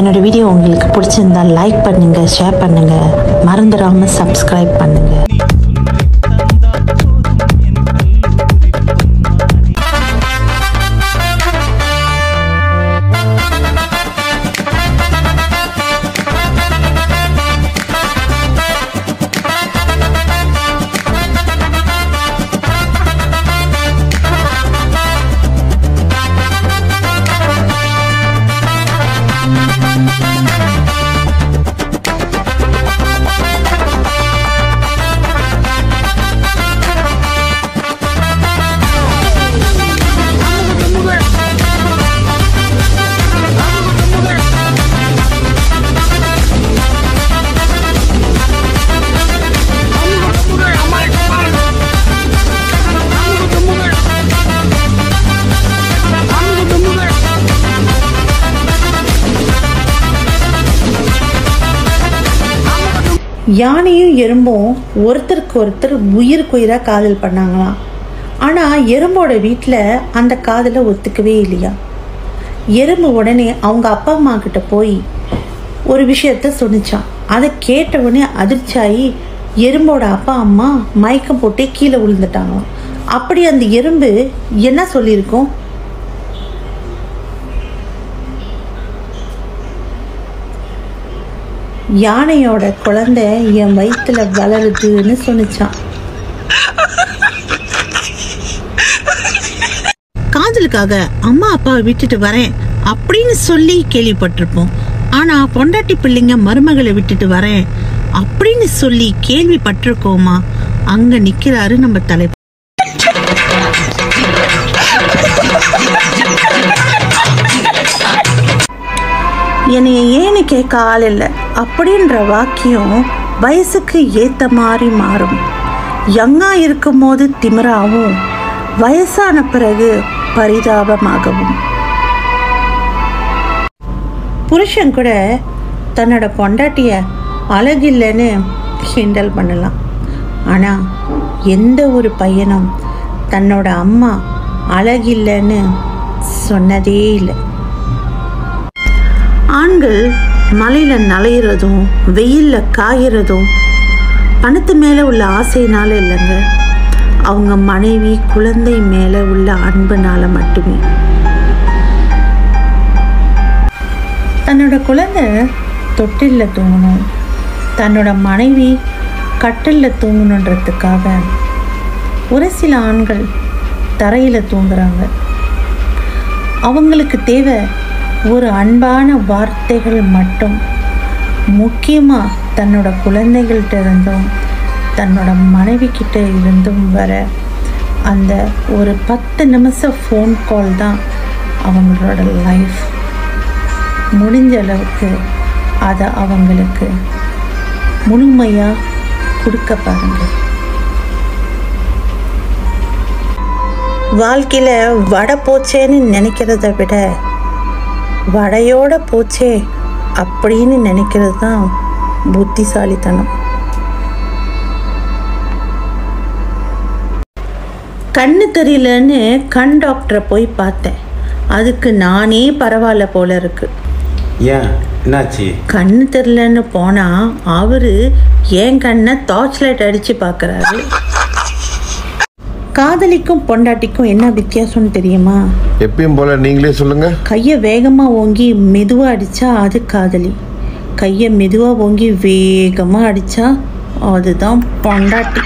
என்னோட வீடியோ உங்களுக்கு பிடிச்சிருந்தா லைக் பண்ணுங்க ஷேர் பண்ணுங்க மறந்துடாம சப்ஸ்கிரைப் பண்ணுங்க யானையும் எறும்பும் ஒருத்தருக்கு ஒருத்தர் உயிருக்கு உயிராக காதல் பண்ணாங்களாம் ஆனால் எறும்போட வீட்டில் அந்த காதலை ஒத்துக்கவே இல்லையா எறும்பு உடனே அவங்க அப்பா அம்மா கிட்ட போய் ஒரு விஷயத்த சொன்னிச்சான் அதை கேட்ட உடனே அதிர்ச்சியாகி எறும்போட அப்பா அம்மா மயக்கம் போட்டு கீழே விழுந்துட்டாங்களாம் அப்படி அந்த எறும்பு என்ன சொல்லியிருக்கோம் யானையோட குழந்தை என் வயிற்றுல வளருதுன்னு சொன்னிச்சான் காதலுக்காக அம்மா அப்பாவை விட்டுட்டு வரேன் அப்படின்னு சொல்லி கேள்விப்பட்டிருப்போம் ஆனா பொண்டாட்டி பிள்ளைங்க மருமகளை விட்டுட்டு வரேன் அப்படின்னு சொல்லி கேள்விப்பட்டிருக்கோமா அங்க நிக்கிறாரு நம்ம தலை என்னைய ஏன்னு கேட்க ஆள் இல்லை அப்படின்ற வாக்கியம் வயசுக்கு ஏத்த மாதிரி மாறும் யங்கா இருக்கும்போது திமிராவும் வயசான பிறகு பரிதாபமாகவும் புருஷன் கூட தன்னோட பொண்டாட்டிய அழகில்லைன்னு கிண்டல் பண்ணலாம் ஆனால் எந்த ஒரு பையனும் தன்னோட அம்மா அழகில்லைன்னு சொன்னதே இல்லை ஆண்கள் மலையில் நலையிறதும் வெயிலில் காயறதும் பணத்து மேலே உள்ள ஆசையினால இல்லைங்க அவங்க மனைவி குழந்தை மேலே உள்ள அன்புனால மட்டுமே தன்னோட குழந்தை தொட்டிலில் தூங்கணும் தன்னோட மனைவி கட்டிலில் தூங்கணுன்றதுக்காக ஒரு சில ஆண்கள் தரையில் தூங்குறாங்க அவங்களுக்கு தேவை ஒரு அன்பான வார்த்தைகள் மட்டும் முக்கியமாக தன்னோட குழந்தைகள்கிட்ட இருந்தும் தன்னோட மனைவி கிட்ட இருந்தும் வர அந்த ஒரு பத்து நிமிஷம் ஃபோன் கால் தான் அவங்களோட லைஃப் முடிஞ்ச அளவுக்கு அதை அவங்களுக்கு முழுமையாக கொடுக்க பாருங்க வாழ்க்கையில் வடை போச்சேன்னு நினைக்கிறத விட வடையோட போச்சே அப்படின்னு நினைக்கிறது தான் புத்திசாலித்தனம் கண்ணு தெரியலன்னு கண் டாக்டரை போய் பார்த்தேன் அதுக்கு நானே பரவாயில்ல போல இருக்கு ஏன் என்னாச்சு கண்ணு தெரியலன்னு போனா அவரு என் கண்ணை டார்ச் லைட் அடிச்சு பார்க்கறாரு காதலிக்கும் பொண்டாட்டிக்கும் என்ன வித்தியாசம்னு தெரியுமா எப்பயும் போல நீங்களே சொல்லுங்க கையை வேகமாக ஓங்கி மெதுவாக அடித்தா அது காதலி கையை மெதுவாக ஓங்கி வேகமாக அடித்தா அதுதான் பொண்டாட்டி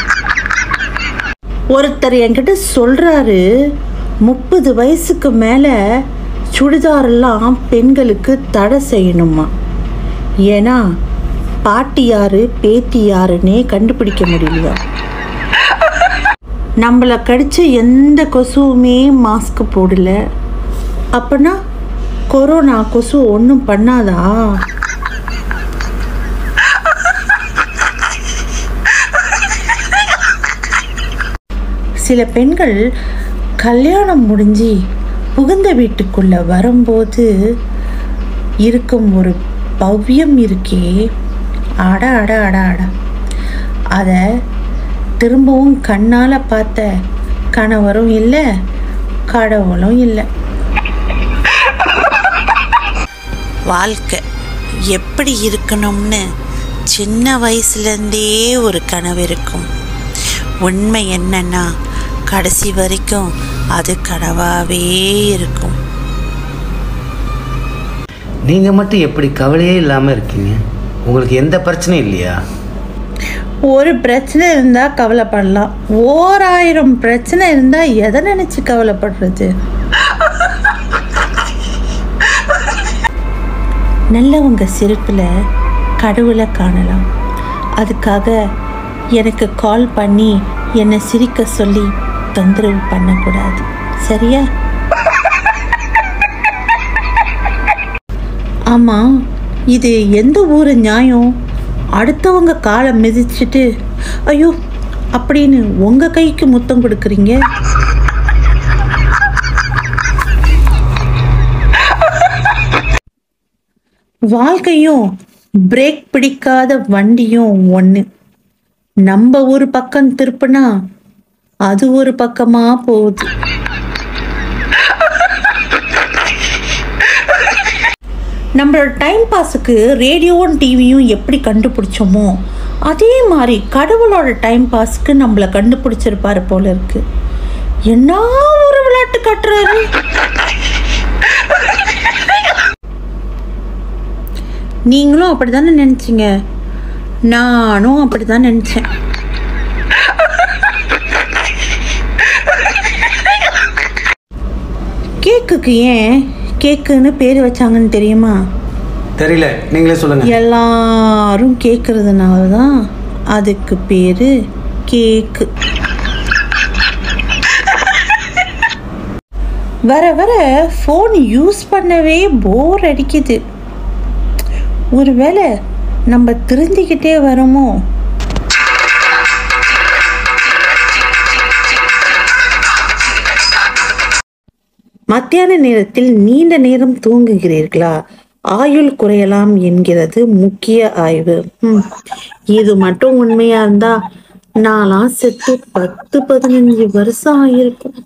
ஒருத்தர் என்கிட்ட சொல்கிறாரு முப்பது வயசுக்கு மேலே சுடிதாரெல்லாம் பெண்களுக்கு தடை செய்யணுமா ஏன்னா பாட்டி யாரு பேத்தி யாருன்னே கண்டுபிடிக்க முடியலையா நம்மளை கடிச்ச எந்த கொசுவுமே மாஸ்க் போடல அப்பனா கொரோனா கொசு ஒன்றும் பண்ணாதா சில பெண்கள் கல்யாணம் முடிஞ்சு புகுந்த வீட்டுக்குள்ள வரும்போது இருக்கும் ஒரு பவ்யம் இருக்கே அட அட அட அட அதை திரும்பவும் கண்ணால் பார்த்த கணவரும் இல்லை கடவுளும் இல்லை வாழ்க்கை எப்படி இருக்கணும்னு சின்ன வயசுலேருந்தே ஒரு கனவு இருக்கும் உண்மை என்னன்னா கடைசி வரைக்கும் அது கனவாகவே இருக்கும் நீங்கள் மட்டும் எப்படி கவலையே இல்லாமல் இருக்கீங்க உங்களுக்கு எந்த பிரச்சனையும் இல்லையா ஒரு பிரச்சனை இருந்தால் கவலைப்படலாம் ஓராயிரம் பிரச்சனை இருந்தால் எதை நினச்சி கவலைப்படுறது நல்லவங்க சிரிப்பில் கடவுளை காணலாம் அதுக்காக எனக்கு கால் பண்ணி என்னை சிரிக்க சொல்லி தொந்தரவு பண்ணக்கூடாது சரியா ஆமாம் இது எந்த ஊர் நியாயம் அடுத்தவங்க காலை மிதிச்சிட்டு ஐயோ அப்படின்னு உங்கள் கைக்கு முத்தம் கொடுக்குறீங்க வாழ்க்கையும் பிரேக் பிடிக்காத வண்டியும் ஒன்று நம்ம ஒரு பக்கம் திருப்பினா அது ஒரு பக்கமா போகுது நம்மளோட டைம் பாஸுக்கு ரேடியோவும் டிவியும் எப்படி கண்டுபிடிச்சோமோ அதே மாதிரி கடவுளோட டைம் பாஸ்க்கு நம்மளை கண்டுபிடிச்சிருப்பாரு போல இருக்கு என்ன ஒரு விளையாட்டு காட்டுறாரு நீங்களும் அப்படிதானே நினைச்சீங்க நானும் அப்படிதான் நினைச்சேன் கேக்குக்கு ஏன் கேக்குன்னு பேர் வச்சாங்கன்னு தெரியுமா தெரியல நீங்களே சொல்லுங்கள் எல்லாரும் கேட்கறதுனால தான் அதுக்கு பேரு கேக்கு வர வர ஃபோன் யூஸ் பண்ணவே போர் அடிக்குது ஒருவேளை நம்ம திருந்திக்கிட்டே வரோமோ மத்தியான நேரத்தில் நீண்ட நேரம் தூங்குகிறீர்களா ஆயுள் குறையலாம் என்கிறது முக்கிய ஆய்வு ம், இது மட்டும் உண்மையா இருந்தா நான்லாம் செத்து பத்து பதினஞ்சு வருஷம் ஆயிருக்கும்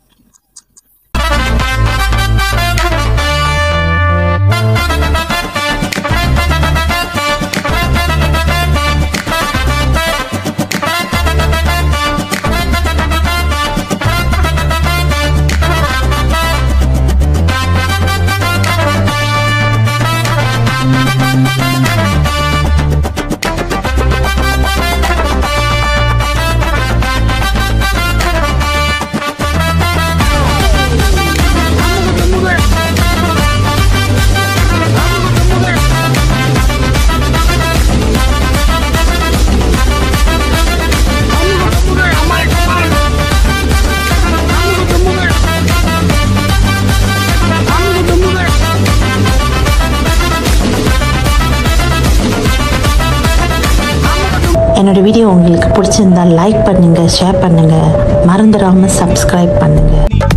என்னோட வீடியோ உங்களுக்கு பிடிச்சிருந்தா லைக் பண்ணுங்க ஷேர் பண்ணுங்க மறந்துடாம சப்ஸ்கிரைப் பண்ணுங்க